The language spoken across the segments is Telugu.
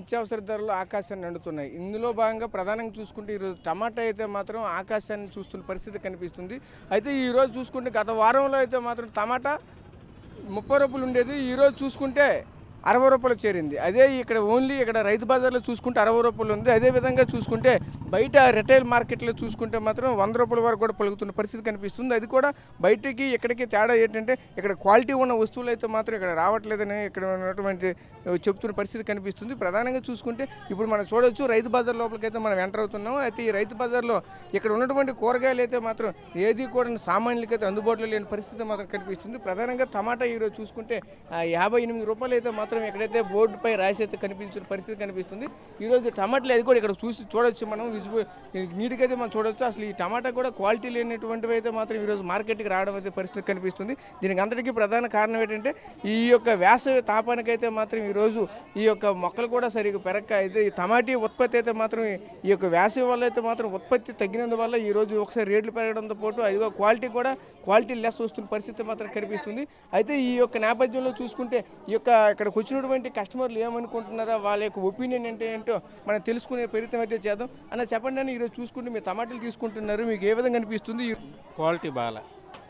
నిత్యావసర ధరలు ఆకాశాన్ని అండుతున్నాయి ఇందులో భాగంగా ప్రధానంగా చూసుకుంటే ఈరోజు టమాటా అయితే మాత్రం ఆకాశాన్ని చూస్తున్న పరిస్థితి కనిపిస్తుంది అయితే ఈరోజు చూసుకుంటే గత వారంలో అయితే మాత్రం టమాటా ముప్పై రూపాయలు ఉండేది ఈరోజు చూసుకుంటే అరవై రూపాయలు చేరింది అదే ఇక్కడ ఓన్లీ ఇక్కడ రైతు బజార్లో చూసుకుంటే అరవై రూపాయలు ఉంది అదే విధంగా చూసుకుంటే బయట రిటైల్ మార్కెట్లో చూసుకుంటే మాత్రం వంద రూపాయల వరకు కూడా పలుకుతున్న పరిస్థితి కనిపిస్తుంది అది కూడా బయటికి ఇక్కడికి తేడా ఏంటంటే ఇక్కడ క్వాలిటీ ఉన్న వస్తువులు అయితే మాత్రం ఇక్కడ రావట్లేదని ఇక్కడ ఉన్నటువంటి చెప్తున్న పరిస్థితి కనిపిస్తుంది ప్రధానంగా చూసుకుంటే ఇప్పుడు మనం చూడొచ్చు రైతు బజార్ లోపలికి అయితే మనం ఎంటర్ అవుతున్నాం అయితే ఈ రైతు బజార్లో ఇక్కడ ఉన్నటువంటి కూరగాయలు అయితే మాత్రం ఏది కూడా సామాన్యులకైతే అందుబాటులో లేని పరిస్థితి మాత్రం కనిపిస్తుంది ప్రధానంగా టమాటా ఈరోజు చూసుకుంటే ఆ, యాభై ఎనిమిది రూపాయలు అయితే మాత్రం ఎక్కడైతే బోర్డుపై రాసి అయితే కనిపించిన పరిస్థితి కనిపిస్తుంది ఈరోజు టమాటాలు అది కూడా ఇక్కడ చూసి చూడొచ్చు మనం విజిబుల్ నీటికి అయితే మనం చూడొచ్చు అసలు ఈ టమాటా కూడా క్వాలిటీ లేనటువంటివి అయితే మాత్రం ఈరోజు మార్కెట్కి రావడం అయితే పరిస్థితి కనిపిస్తుంది దీనికి అంతటికీ ప్రధాన కారణం ఏంటంటే ఈ యొక్క వేసవి తాపానికైతే మాత్రం ఈరోజు ఈ యొక్క మొక్కలు కూడా సరిగ్గా పెరక్క అయితే ఈ టమాటీ ఉత్పత్తి అయితే మాత్రం ఈ యొక్క వేసవి వల్ల అయితే మాత్రం ఉత్పత్తి తగ్గినందువల్ల ఈ రోజు ఒకసారి రేట్లు పెరగడంతో పాటు అదిగో క్వాలిటీ కూడా క్వాలిటీ లెస్ వస్తున్న పరిస్థితి మాత్రం కనిపిస్తుంది అయితే ఈ యొక్క నేపథ్యంలో చూసుకుంటే ఈ యొక్క ఇక్కడికి వచ్చినటువంటి కస్టమర్లు ఏమనుకుంటున్నారో వాళ్ళ యొక్క ఒపీనియన్ అంటే ఏంటో మనం తెలుసుకునే ప్రయత్నం అయితే చేద్దాం అన్న చెప్పండి అని ఈరోజు చూసుకుంటే మీరు టమాటాలు తీసుకుంటున్నారు మీకు ఏ విధంగా అనిపిస్తుంది ఈ- క్వాలిటీ బాగాలే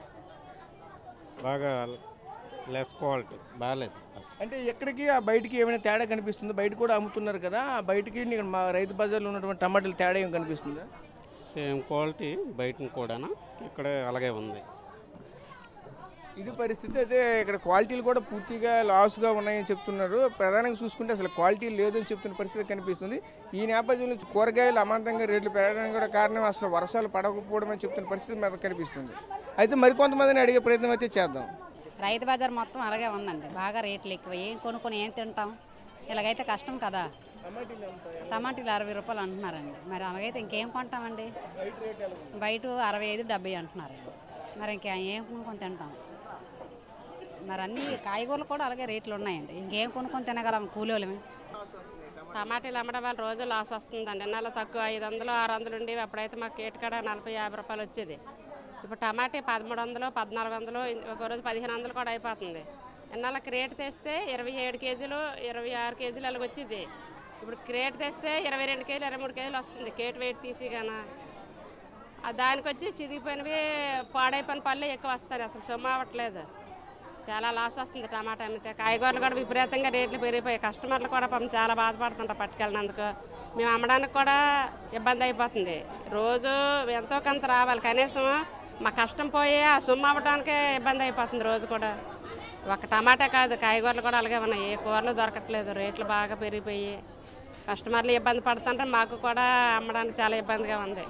బాగా లెస్ క్వాలిటీ బాగాలేదు అసలు అంటే ఎక్కడికి ఆ బయటికి ఏమైనా తేడా కనిపిస్తుందో బయట కూడా అమ్ముతున్నారు కదా ఆ బయటికి ఇక్కడ మా రైతు బజార్లో ఉన్నటువంటి టమాటాలు తేడా ఏం కనిపిస్తుందా సేమ్ క్వాలిటీ బయట కూడా ఇక్కడ అలాగే ఉంది ఇది పరిస్థితి అయితే ఇక్కడ క్వాలిటీలు కూడా పూర్తిగా లాస్గా ఉన్నాయని చెప్తున్నారు ప్రధానంగా చూసుకుంటే అసలు క్వాలిటీ లేదని చెప్తున్న పరిస్థితి కనిపిస్తుంది ఈ నేపథ్యంలో కూరగాయలు అమాంతంగా రేట్లు పెరగడానికి కూడా కారణం అసలు వర్షాలు పడకపోవడం అని చెప్తున్న పరిస్థితి మనకు కనిపిస్తుంది అయితే మరికొంతమందిని అడిగే ప్రయత్నం అయితే చేద్దాం రైతు బజార్ మొత్తం అలాగే ఉందండి బాగా రేట్లు ఎక్కువ ఏం కొనుక్కొని ఏం తింటాం ఇలాగైతే కష్టం కదా టమాటీలు అరవై రూపాయలు అంటున్నారండి మరి అలాగైతే ఇంకేం కొంటామండి బయట అరవై ఐదు డెబ్బై అంటున్నారండి మరి ఇంకా ఏం కొనుక్కొని తింటాం మరి అన్ని కాయగూరలు కూడా అలాగే రేట్లు ఉన్నాయండి ఇంకేం కొనుక్కొని తినగలం కూలీలమే టమాటాలు అమ్మడం వల్ల రోజు లాస్ వస్తుందండి నెల తక్కువ ఐదు వందలు ఆరు వందలు ఉండేవి అప్పుడైతే మాకు కేటుకాడ నలభై యాభై రూపాయలు వచ్చేది ఇప్పుడు టమాటా పదమూడు వందలు పద్నాలుగు వందలు ఒక రోజు పదిహేను వందలు కూడా అయిపోతుంది ఎన్నాళ్ళ క్రేట్ తెస్తే ఇరవై ఏడు కేజీలు ఇరవై ఆరు కేజీలు అలాగ వచ్చేది ఇప్పుడు క్రేట్ తెస్తే ఇరవై రెండు కేజీలు ఇరవై మూడు కేజీలు వస్తుంది కేట్ వెయిట్ తీసి గాన ఆ దానికి వచ్చి చిదిగిపోయినవి పాడైపోయిన పళ్ళు ఎక్కువ వస్తాయి అసలు సొమ్ము అవ్వట్లేదు చాలా లాస్ వస్తుంది టమాటా అమ్మితే కాయగూరలు కూడా విపరీతంగా రేట్లు పెరిగిపోయాయి కస్టమర్లు కూడా పాపం చాలా బాధపడుతుంటారు పట్టుకెళ్ళినందుకు మేము అమ్మడానికి కూడా ఇబ్బంది అయిపోతుంది రోజు ఎంతో కొంత రావాలి కనీసం మా కష్టం పోయి ఆ సొమ్ము అవ్వడానికే ఇబ్బంది అయిపోతుంది రోజు కూడా ఒక టమాటా కాదు కాయగూరలు కూడా అలాగే ఉన్నాయి ఏ కూరలు దొరకట్లేదు రేట్లు బాగా పెరిగిపోయి కస్టమర్లు ఇబ్బంది పడుతుంటే మాకు కూడా అమ్మడానికి చాలా ఇబ్బందిగా ఉంది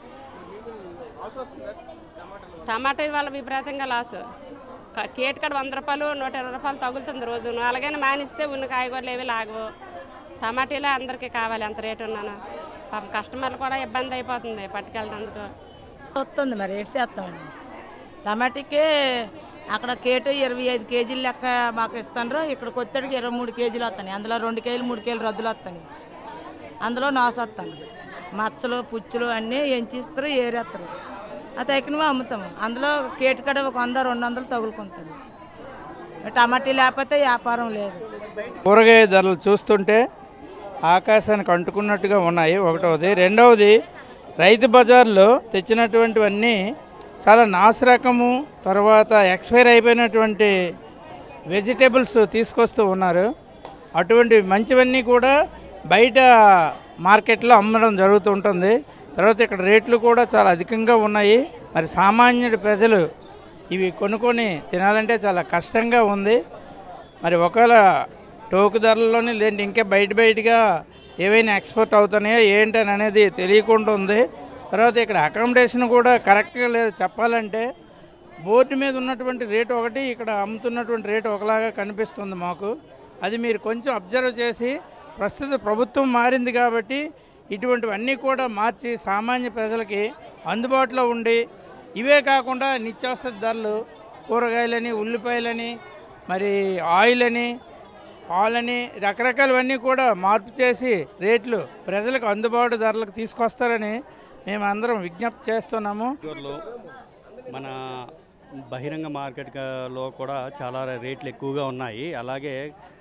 టమాటా వల్ల విపరీతంగా లాసు క- కేట్ కాడ వంద రూపాయలు నూట ఇరవై రూపాయలు తగులుతుంది రోజు అలాగని మానిస్తే ఉన్న కాయగూరలు ఏవి లాగవు టమాటీలే అందరికీ కావాలి ఎంత రేటు ఉన్నాను పాపం కస్టమర్లు కూడా ఇబ్బంది అయిపోతుంది పట్టుకెళ్ళడానికి వస్తుంది మరి ఏడు చేస్తామండి టమాటాకి అక్కడ కేటు ఇరవై ఐదు కేజీలు లెక్క మాకు ఇస్తాను ఇక్కడికి వచ్చేటికి ఇరవై మూడు కేజీలు వస్తాయి అందులో రెండు కేజీలు మూడు కేజీలు రద్దులు వస్తాయి అందులో నాసు వస్తాను మచ్చలు పుచ్చులు అన్నీ ఎంచిస్తారు ఏరేస్తారు ఆ తగినవి అమ్ముతాము అందులో కేటు కడ ఒక వంద రెండు వందలు తగులుకుంటుంది టమాటీ లేకపోతే వ్యాపారం లేదు కూరగాయ ధరలు చూస్తుంటే ఆకాశానికి అంటుకున్నట్టుగా ఉన్నాయి ఒకటవది రెండవది రైతు బజార్లో తెచ్చినటువంటివన్నీ చాలా నాసిరకము తర్వాత ఎక్స్పైర్ అయిపోయినటువంటి వెజిటేబుల్స్ తీసుకొస్తూ ఉన్నారు అటువంటి మంచివన్నీ కూడా బయట మార్కెట్లో అమ్మడం జరుగుతూ ఉంటుంది తర్వాత ఇక్కడ రేట్లు కూడా చాలా అధికంగా ఉన్నాయి మరి సామాన్యుడి ప్రజలు ఇవి కొనుక్కొని తినాలంటే చాలా కష్టంగా ఉంది మరి ఒకవేళ టోకు ధరల్లోనే లేదంటే ఇంకా బయట బయటగా ఏవైనా ఎక్స్పోర్ట్ అవుతున్నాయో ఏంటని అనేది తెలియకుండా ఉంది తర్వాత ఇక్కడ అకామిడేషన్ కూడా కరెక్ట్గా లేదు చెప్పాలంటే బోర్డు మీద ఉన్నటువంటి రేటు ఒకటి ఇక్కడ అమ్ముతున్నటువంటి రేటు ఒకలాగా కనిపిస్తుంది మాకు అది మీరు కొంచెం అబ్జర్వ్ చేసి ప్రస్తుత ప్రభుత్వం మారింది కాబట్టి ఇటువంటివన్నీ కూడా మార్చి సామాన్య ప్రజలకి అందుబాటులో ఉండి ఇవే కాకుండా నిత్యావసర ధరలు కూరగాయలని ఉల్లిపాయలని మరి ఆయిల్ అని పాలని రకరకాలవన్నీ కూడా మార్పు చేసి రేట్లు ప్రజలకు అందుబాటు ధరలకు తీసుకొస్తారని మేమందరం విజ్ఞప్తి చేస్తున్నాము ఊర్లో మన బహిరంగ మార్కెట్లో కూడా చాలా రేట్లు ఎక్కువగా ఉన్నాయి అలాగే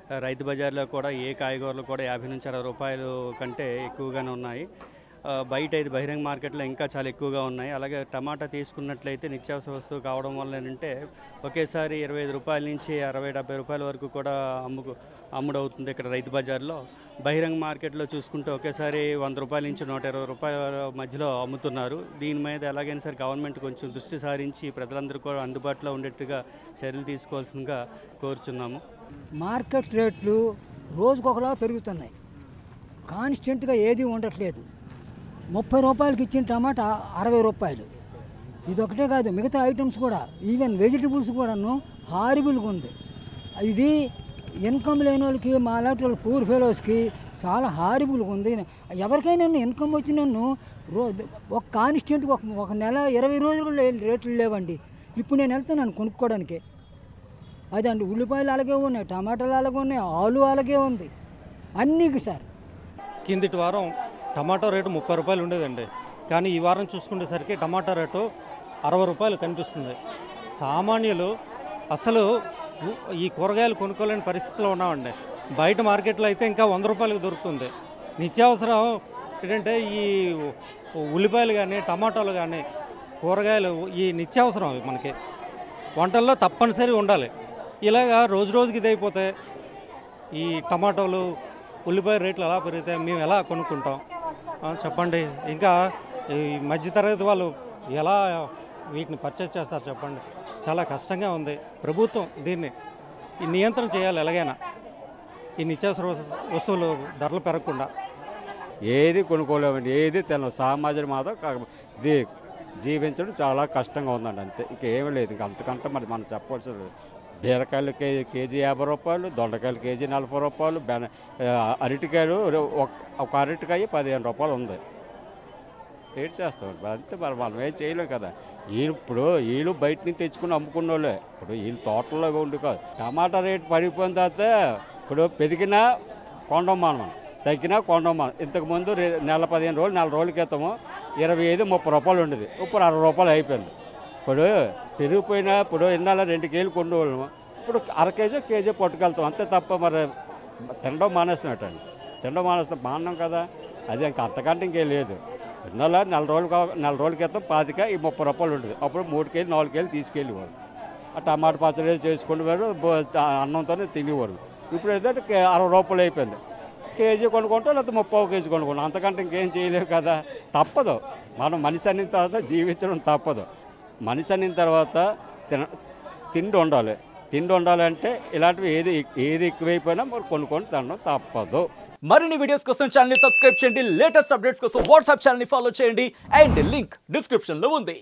రైతు బజార్లో కూడా ఏ కాయగూరలు కూడా యాభై నుంచి అరవై రూపాయలు కంటే ఎక్కువగానే ఉన్నాయి ఆ, బయట ఇది బహిరంగ మార్కెట్లో ఇంకా చాలా ఎక్కువగా ఉన్నాయి అలాగే టమాటా తీసుకున్నట్లయితే నిత్యావసర వస్తువు కావడం వల్ల ఏంటంటే ఒకేసారి ఇరవై ఐదు రూపాయల నుంచి అరవై డెబ్బై రూపాయల వరకు కూడా అమ్ముకు అమ్ముడవుతుంది ఇక్కడ రైతు బజార్లో బహిరంగ మార్కెట్లో చూసుకుంటే ఒకేసారి వంద రూపాయల నుంచి నూట ఇరవై రూపాయల మధ్యలో అమ్ముతున్నారు దీని మీద ఎలాగైనా సరే గవర్నమెంట్ కొంచెం దృష్టి సారించి ప్రజలందరూ కూడా అందుబాటులో ఉండేట్టుగా చర్యలు తీసుకోవాల్సిందిగా కోరుచున్నాము మార్కెట్ రేట్లు రోజుకొకలా పెరుగుతున్నాయి కాన్స్టెంట్గా ఏది ఉండట్లేదు ముప్పై రూపాయలకి ఇచ్చిన టమాటా అరవై రూపాయలు ఇది ఒకటే కాదు మిగతా ఐటమ్స్ కూడా ఈవెన్ వెజిటబుల్స్ కూడాను హారిబుల్గా ఉంది ఇది ఇన్కమ్ లేని వాళ్ళకి మా అలాంటి వాళ్ళ పూర్ ఫెలోస్కి చాలా హారిబుల్గా ఉంది ఎవరికైనా ఇన్కమ్ వచ్చి నన్ను రో ఒక కాన్స్టెంట్గా ఒక ఒక నెల ఇరవై రోజులు కూడా రేట్లు లేవండి ఇప్పుడు నేను వెళ్తున్నాను కొనుక్కోవడానికి అదే అండి ఉల్లిపాయలు అలాగే ఉన్నాయి టమాటాలు అలాగే ఉన్నాయి ఆలు అలాగే ఉంది అన్నీ సార్ కిందటి వారం టమాటో రేటు ముప్పై రూపాయలు ఉండేదండి కానీ ఈ వారం చూసుకునేసరికి టమాటా రేటు అరవై రూపాయలు కనిపిస్తుంది సామాన్యులు అసలు ఉ- ఈ కూరగాయలు కొనుక్కోలేని పరిస్థితిలో ఉన్నామండి బయట మార్కెట్లో అయితే ఇంకా వంద రూపాయలకు దొరుకుతుంది నిత్యావసరం ఏంటంటే ఈ ఉ- ఉల్లిపాయలు కానీ టమాటాలు కానీ కూరగాయలు ఈ నిత్యావసరం అవి మనకి వంటల్లో తప్పనిసరి ఉండాలి ఇలాగా రోజు రోజుకి ఇదైపోతే ఈ టమాటోలు ఉల్లిపాయ రేట్లు ఎలా పెరుగుతాయి మేము ఎలా కొనుక్కుంటాం ఆ, చెప్పండి ఇంకా ఈ మధ్యతరగతి వాళ్ళు ఎలా వీటిని పర్చేస్ చేస్తారు చెప్పండి చాలా కష్టంగా ఉంది ప్రభుత్వం దీన్ని ఈ నియంత్రణ చేయాలి ఎలాగైనా ఈ నిత్యావసర వస్తు- వస్తువులు ధరలు పెరగకుండా ఏది కొనుక్కోలేమండి ఏది తినం సామాజిక మాత్రం కా- ఇది జీవించడం చాలా కష్టంగా ఉందండి అంతే ఇంకేమీ లేదు ఇంక అంతకంటే మరి మనం చెప్పవలసింది లేదు. బీరకాయలు కేజీ కేజీ యాభై రూపాయలు దొండకాయలు కేజీ నలభై రూపాయలు బెన ఆ, అరటికాయలు ఒక- ఒక అరటికాయ పదిహేను రూపాయలు ఉంది ఏం చేస్తాం అంతే మరి మనం ఏం చేయలేం కదా వీళ్ళు ఇప్పుడు వీళ్ళు బయట నుంచి తెచ్చుకుని అమ్ముకున్న వాళ్ళే ఇప్పుడు వీళ్ళు తోటల్లో ఉండి కాదు టమాటా రేటు పడిపోయిన తర్వాత ఇప్పుడు పెరిగినా కొండం మనం తగ్గినా కొండం మనం ఇంతకుముందు రె- నెల పదిహేను రోజులు నెల రోజుల క్రితము ఇరవై ఐదు ముప్పై రూపాయలు ఉండేది ఇప్పుడు అరవై రూపాయలు అయిపోయింది ఇప్పుడు పెరిగిపోయినా ఇప్పుడు ఇన్నాళ్ళ రెండు కేజీలు కొండేవాళ్ళము ఇప్పుడు అర కేజీ కేజీ పట్టుకెళ్తాం అంతే తప్ప మరి తినడం మానేస్తున్నట్టండి తినడం మానేస్తాం మాన్నాం కదా అది ఇంకా అంతకంటే ఇంకేం లేదు ఇన్నాళ్ళ నెల రోజులు కా నెల రోజుల క్రితం పాతిక ఈ ముప్పై రూపాయలు ఉండేది అప్పుడు మూడు కేజీ నాలుగు కేజీలు తీసుకెళ్ళేవారు ఆ టమాటా పచ్చడి చేసుకునేవారు బో- తా- అన్నంతోనే తినేవారు ఇప్పుడు ఏదంటే కే- అరవై రూపాయలు అయిపోయింది కేజీ కొనుక్కుంటాం లేకపోతే ముప్పై కేజీ కొనుక్కుంటాం అంతకంటే ఇంకేం చేయలేవు కదా తప్పదు మనం మనిషి అనిన తర్వాత జీవించడం తప్పదు మనిషి అనిన తర్వాత తిన తిండి ఉండాలి తిండి ఉండాలంటే ఇలాంటివి ఏది ఏది ఎక్కువైపోయినా మరి కొనుక్కొని తినడం తప్పదు మరిన్ని వీడియోస్ కోసం ఛానల్ సబ్స్క్రైబ్ చేయండి లేటెస్ట్ అప్డేట్స్ కోసం వాట్సాప్ ఛానల్ ఫాలో చేయండి అండ్ లింక్ డిస్క్రిప్షన్ లో ఉంది